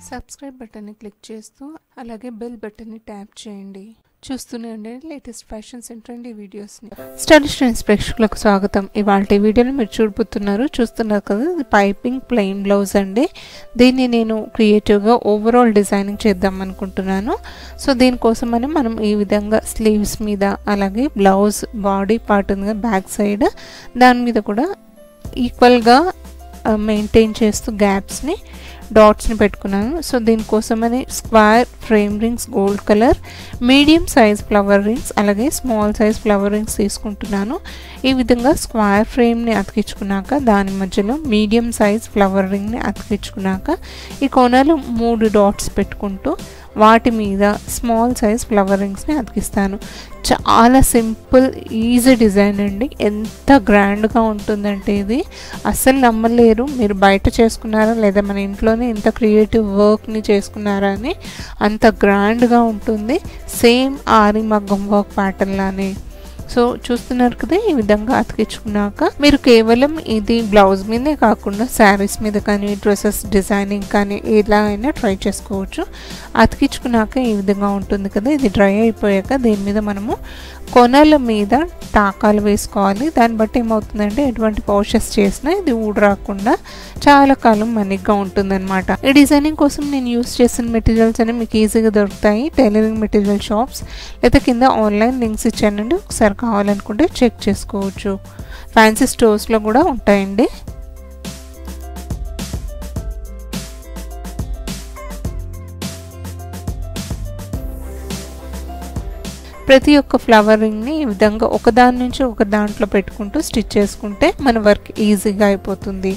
subscribe బటన్ని click చేస్తూ అలాగే బెల్ బటన్ని ట్యాప్ చేయండి చూస్తూనే ఉండండి లేటెస్ట్ ఫ్యాషన్స్ అండ్ ట్రెండీ వీడియోస్ని స్టడీ స్టూడెంట్స్ ప్రేక్షకులకు స్వాగతం ఇవాళ వీడియోలో మీరు చూడబోతున్నారు చూస్తున్నారు కదా ఇది పైపింగ్ ప్లెయిన్ బ్లౌజ్ అండి దీన్ని నేను క్రియేటివ్గా ఓవరాల్ డిజైనింగ్ చేద్దాం అనుకుంటున్నాను సో దీనికోసమని మనం ఈ విధంగా స్లీవ్స్ మీద అలాగే బ్లౌజ్ బాడీ పార్ట్ ఉంది కదా బ్యాక్ సైడ్ దాని మీద కూడా ఈక్వల్గా మెయింటైన్ చేస్తూ గ్యాప్స్ని డాట్స్ని పెట్టుకున్నాను సో దీనికోసమని square frame rings gold colour medium size flower rings అలాగే స్మాల్ సైజ్ ఫ్లవర్ రింగ్స్ తీసుకుంటున్నాను ఈ విధంగా స్క్వేర్ ఫ్రేమ్ని అతికించుకున్నాక దాని మధ్యలో మీడియం సైజ్ ఫ్లవర్ రింగ్ని అతికించుకున్నాక ఈ కొనలు మూడు డాట్స్ పెట్టుకుంటూ వాటి మీద స్మాల్ సైజ్ ఫ్లవర్ రింగ్స్ని అతికిస్తాను చాలా సింపుల్ ఈజీ డిజైన్ అండి ఎంత గ్రాండ్గా ఉంటుందంటే ఇది అస్సలు నమ్మలేరు మీరు బయట చేసుకున్నారా లేదా మన ఇంట్లోనే ఇంత క్రియేటివ్ వర్క్ని చేసుకున్నారా అని అంత గ్రాండ్గా ఉంటుంది సేమ్ ఆరి మగ్గం వర్క్ ప్యాటర్న్ లానే సో చూస్తున్నారు కదా ఈ విధంగా అతికించుకున్నాక మీరు కేవలం ఇది బ్లౌజ్ మీదే కాకుండా శారీస్ మీద కానీ డ్రెస్సెస్ డిజైనింగ్ కానీ ఎలా అయినా ట్రై చేసుకోవచ్చు అతికించుకున్నాక ఈ విధంగా ఉంటుంది కదా ఇది డ్రై అయిపోయాక దీని మీద మనము కొనల మీద టాకాలు వేసుకోవాలి దాన్ని బట్టి ఏమవుతుందంటే ఎటువంటి పౌషెస్ చేసినా ఇది ఊడు రాకుండా చాలా కాలం మనిగ్గా ఉంటుందన్నమాట ఈ డిజైనింగ్ కోసం నేను యూస్ చేసిన మెటీరియల్స్ అనేవి మీకు ఈజీగా దొరుకుతాయి టైలరింగ్ మెటీరియల్ షాప్స్ లేదా కింద ఆన్లైన్ లింక్స్ ఇచ్చానండి ఒకసారి కావాలనుకుంటే చెక్ చేసుకోవచ్చు ఫ్యాన్సీ స్టోర్స్లో కూడా ఉంటాయండి ప్రతి ఒక్క ఫ్లవర్ రింగ్ని ఈ విధంగా ఒకదాని నుంచి ఒక దాంట్లో పెట్టుకుంటూ స్టిచ్ చేసుకుంటే మన వర్క్ ఈజీగా అయిపోతుంది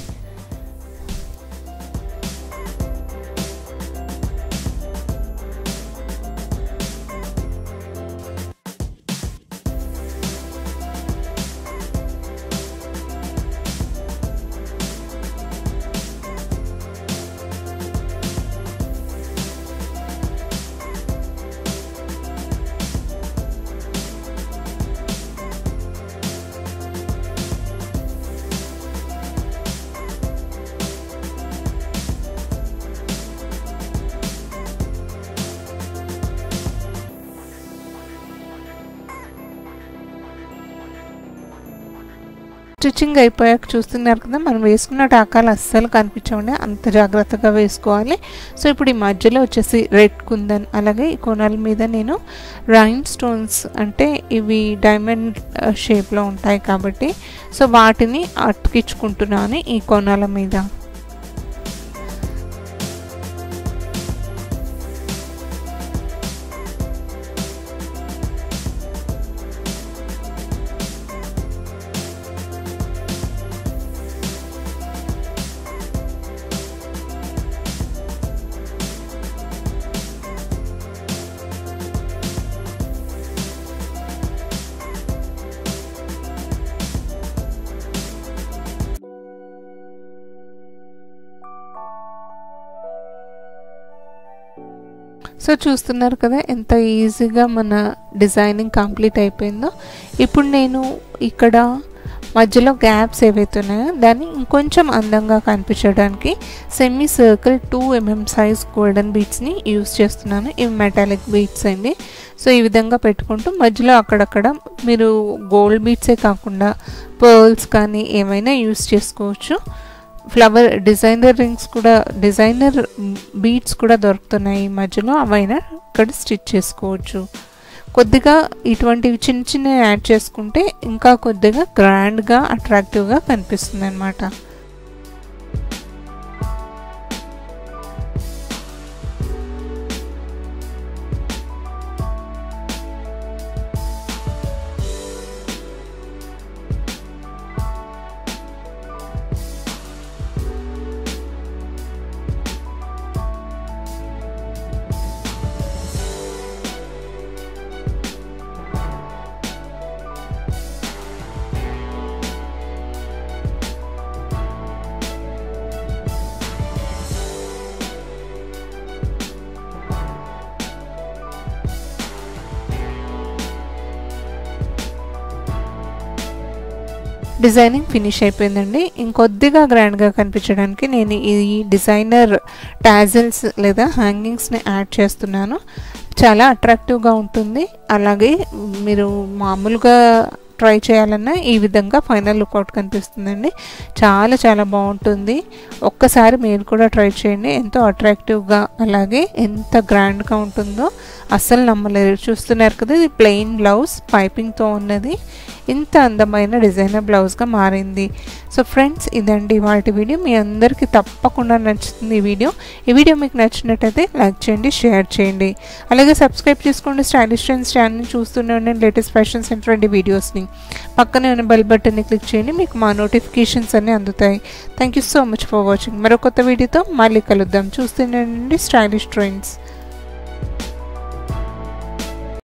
స్టిచ్చింగ్ అయిపోయాక చూస్తున్నారు కదా మనం వేసుకున్న టాకాలు అస్సలు కనిపించండి అంత జాగ్రత్తగా వేసుకోవాలి సో ఇప్పుడు ఈ మధ్యలో వచ్చేసి రెడ్ కుందన్ అలాగే ఈ కొనాల మీద నేను రైన్ స్టోన్స్ అంటే ఇవి డైమండ్ షేప్లో ఉంటాయి కాబట్టి సో వాటిని అతికించుకుంటున్నాను ఈ కొనాల మీద సో చూస్తున్నారు కదా ఎంత ఈజీగా మన డిజైనింగ్ కంప్లీట్ అయిపోయిందో ఇప్పుడు నేను ఇక్కడ మధ్యలో గ్యాప్స్ ఏవైతే ఉన్నాయో దాన్ని ఇంకొంచెం అందంగా కనిపించడానికి semi circle two mm size golden బీట్స్ని యూస్ చేస్తున్నాను ఇవి మెటాలిక్ బీట్స్ అండి సో ఈ విధంగా పెట్టుకుంటూ మధ్యలో అక్కడక్కడ మీరు గోల్డ్ బీట్సే కాకుండా పర్ల్స్ కానీ ఏమైనా యూస్ చేసుకోవచ్చు ఫ్లవర్ డిజైనర్ రింగ్స్ కూడా డిజైనర్ బీడ్స్ కూడా దొరుకుతున్నాయి ఈ మధ్యలో అవైనా ఇక్కడ స్టిచ్ చేసుకోవచ్చు కొద్దిగా ఇటువంటివి చిన్న చిన్న యాడ్ చేసుకుంటే ఇంకా కొద్దిగా గ్రాండ్గా అట్రాక్టివ్గా కనిపిస్తుంది అనమాట డిజైనింగ్ ఫినిష్ అయిపోయిందండి ఇంకొద్దిగా గ్రాండ్గా కనిపించడానికి నేను ఈ డిజైనర్ టాజిల్స్ లేదా హ్యాంగింగ్స్ని యాడ్ చేస్తున్నాను చాలా అట్రాక్టివ్గా ఉంటుంది అలాగే మీరు మామూలుగా ట్రై చేయాలన్నా ఈ విధంగా ఫైనల్ లుక్అవుట్ కనిపిస్తుందండి చాలా చాలా బాగుంటుంది ఒక్కసారి మీరు కూడా ట్రై చేయండి ఎంతో అట్రాక్టివ్గా అలాగే ఎంత గ్రాండ్గా ఉంటుందో అస్సలు నమ్మలేరు చూస్తున్నారు కదా ఇది ప్లెయిన్ బ్లౌజ్ పైపింగ్తో ఉన్నది ఇంత అందమైన డిజైనర్ బ్లౌజ్గా మారింది సో ఫ్రెండ్స్ ఇదండి వాటి వీడియో మీ అందరికీ తప్పకుండా నచ్చుతుంది ఈ వీడియో ఈ వీడియో మీకు నచ్చినట్టయితే లైక్ చేయండి షేర్ చేయండి అలాగే సబ్స్క్రైబ్ చేసుకోండి స్టైలిష్ ట్రెండ్స్ ఛానల్ని చూస్తూనే ఉండండి లేటెస్ట్ ఫ్యాషన్స్ అండ్ వీడియోస్ని పక్కనే ఉన్న బెల్ బటన్ని క్లిక్ చేయండి మీకు మా నోటిఫికేషన్స్ అన్నీ అందుతాయి thank you so much for watching మరో కొత్త వీడియోతో మళ్ళీ కలుద్దాం చూస్తూనే ఉండండి స్టైలిష్ ట్రెండ్స్